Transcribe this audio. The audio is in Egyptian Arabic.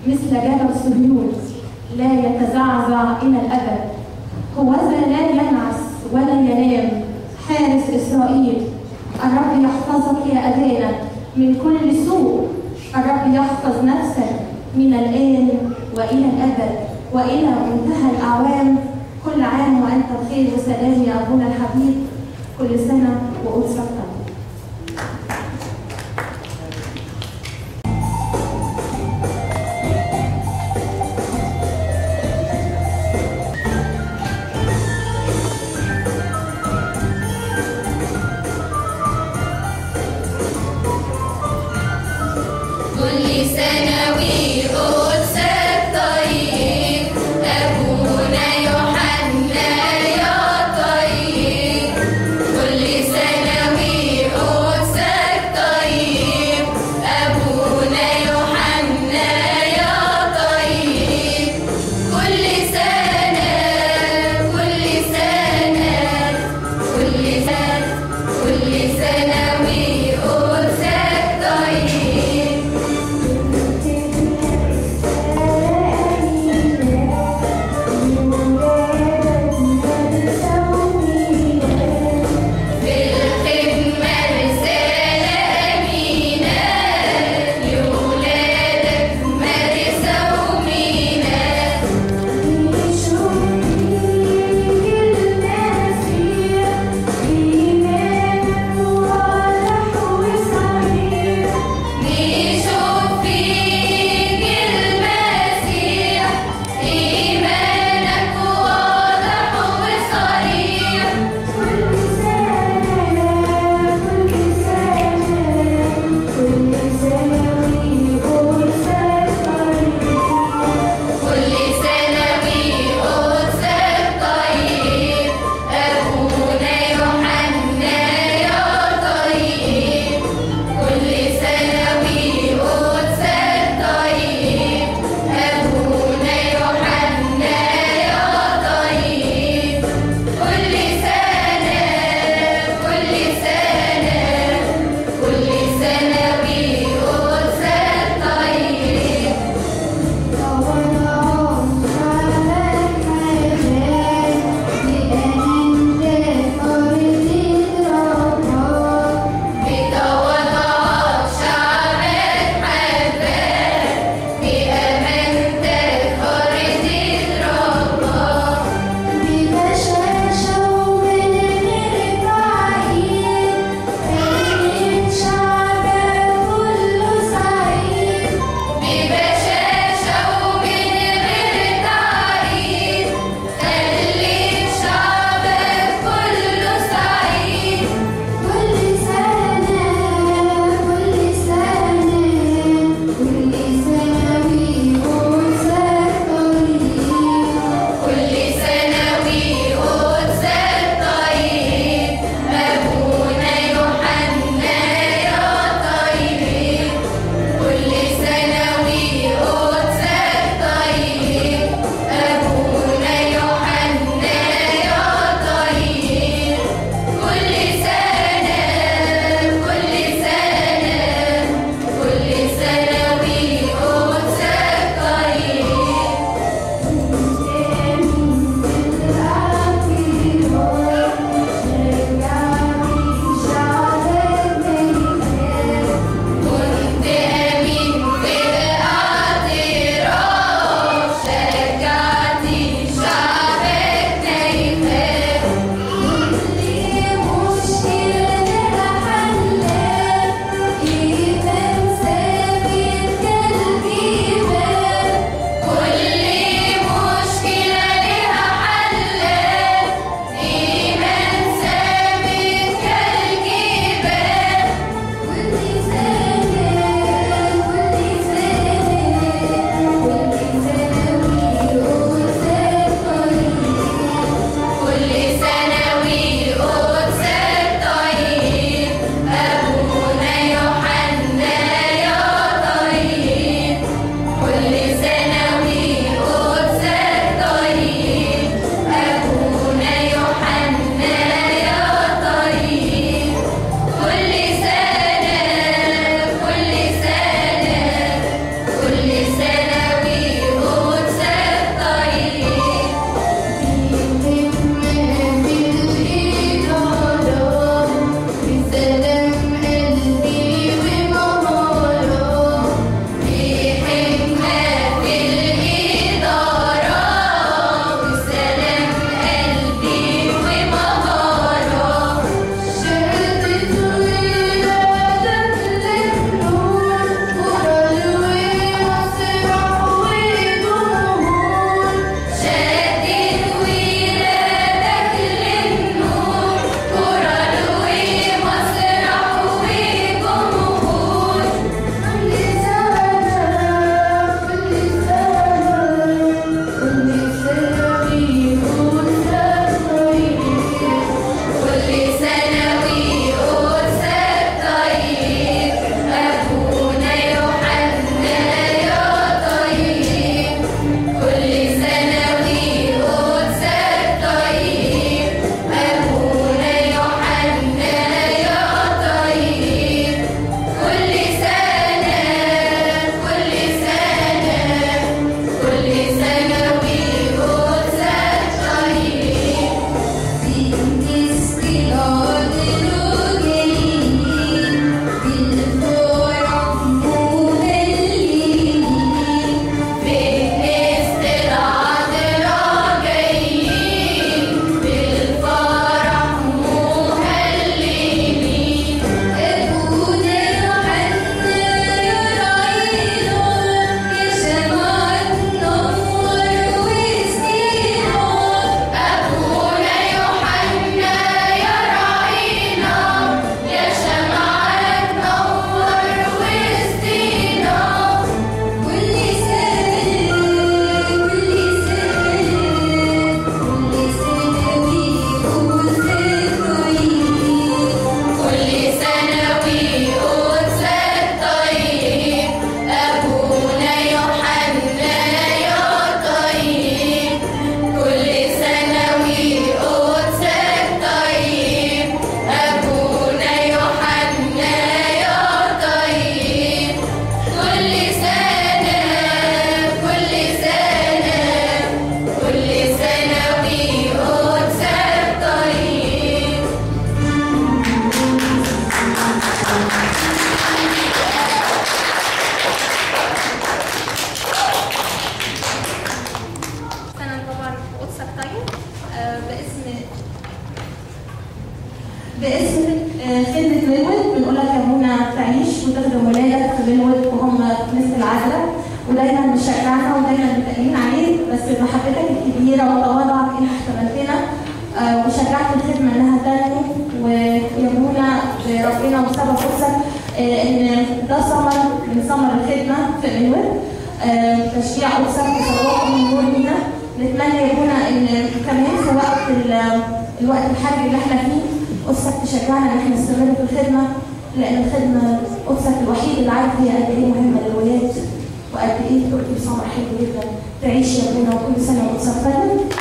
مثل جبل صهيون لا يتزعزع إلى الأبد هوذا لا ينعس ولا ينام حارس إسرائيل الرب يحفظك يا أبانا من كل سوء الرب يحفظ نفسك من الآن وإلى الأبد وإلى منتهى الأعوام كل عام وأنت بخير وسلام يا أبونا الحبيب كل سنة وأسرة طيبة كل سنة وقدسك طيب أبونا يوحنا يا طيب كل سنة وقدسك طيب أبونا يوحنا يا طيب كل سنة كل سنة كل سنة كل سنة وقدسك طيب الخدمه انها تنمو ويبونا بربنا وسبب قدسك آه، ان ده ثمر من ثمر الخدمه في منور آه، تشجيع قدسك وصلوات من نور لينا نتمنى يكون ان كمان في وقت ال- الوقت الحرج اللي احنا فيه قدسك تشجعنا ان احنا نستمر في الخدمه لان الخدمه قدسك الوحيد اللي عارف هي قد ايه مهمه للولاد وقد ايه تركي ثمر حلو جدا تعيش يا ابونا وكل سنه وقدسك طيب